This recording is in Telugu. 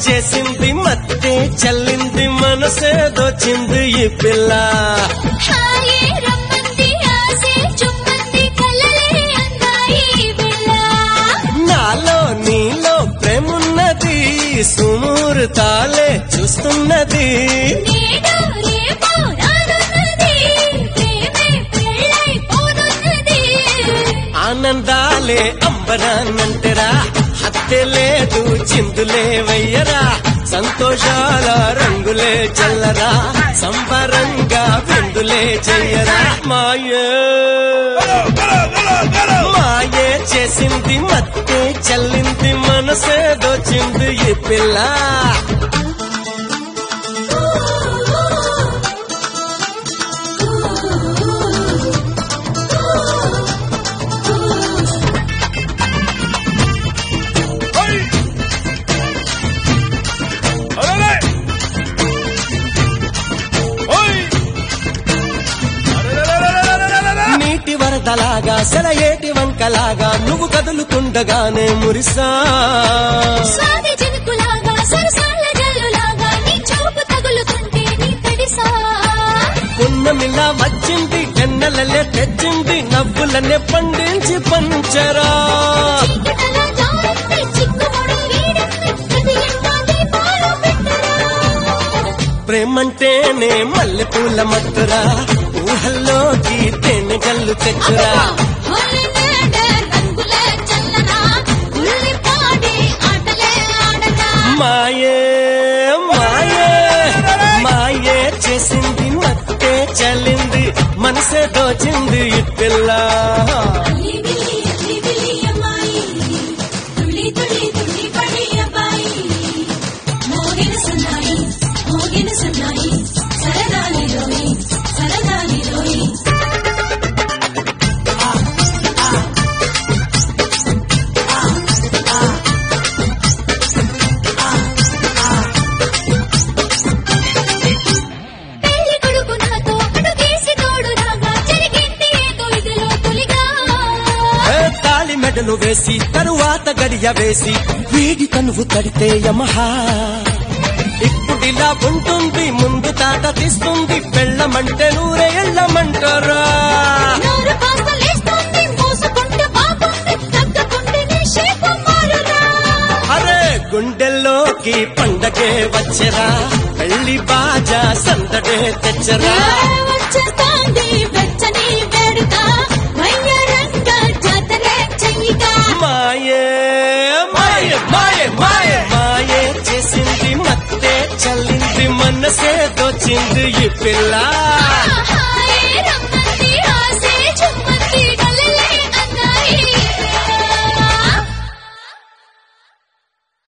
చేసింది మత్తే చల్లింది మనసే దోచింది ఈ పిల్ల హాయే రమ్మంది ఆసే చుమ్మంది కలలే అందాయి వేళ నాలో నీలో ప్రేమున్నది సుమూర్తాలే చూస్తున్నది నేడు రేపు రానున్నది ప్రేమే పెళ్ళైపోనున్నది ఆనందాలే అంబరాన్నంటరా హత్య లేదు చిందులే వయ్యరా సంతోషాల రంగులే చల్లరా సంబరంగా విందులే చెయ్యరా మాయే మాయే చేసింది మత్తే చల్లింది మనసే దోచింది ఈ పిల్ల నీటి వరదలాగా సెలయేటి వంకలాగా నువ్వు కదులుకుండగానే మురిసా స్వాతి చినుకులాగా సరసాల జల్లులాగా నీ చూపు తగులుతుంటే నీ తడిసా పున్నమిలా వచ్చింది ఎన్నెలలే తెచ్చింది నవ్వులనే పండించి పంచరా చీకటలా జారింది చిక్కుముడు వీడింది కదిలిందా దీపాలు పెట్టరా ప్రేమంటేనే మల్లె పూల మత్తురా ఊహల్లోకి తేనె గల్లు తెచ్చురా హొలినేడే రంగులే చల్లనా ఉల్లిపాడి ఆటలే ఆడగా మాయే మాయే మాయే చేసింది మత్తే చల్లింది మనసే దోచింది ఈ పిల్ల లిబిలి లిబిలి అమ్మాయి తుళ్ళి తుళ్ళి తుళ్ళి పడి అబ్బాయి మోగిన సన్నాయి మోగిన సన్నాయి సరదాలి రోయి సరదాలి రోయి పెళ్లి కొడుకు నాతో అడుగేసి తోడు రాగా జరిగింది ఏదో ఇదిలో తొలిగా ఏ తాళి మెడలు వేసి తరువాత గడియ వేసి వీడి కనువు తడితే యమహా ఇప్పుడిలా ఉంటుంది ముందు తాట తీస్తుంది పెళ్ళమంటే నూరే ఎళ్ళమంటారా నోరు కాస్త లేస్తుంది మోసుకుంటే బాగుంది తగ్గకుంటే నీ షేపు మారురా అరే గుండెల్లోకి పండగే వచ్చరా పెళ్లి బాజా సందడే తెచ్చరా వచ్చేస్తాంది వెచ్చని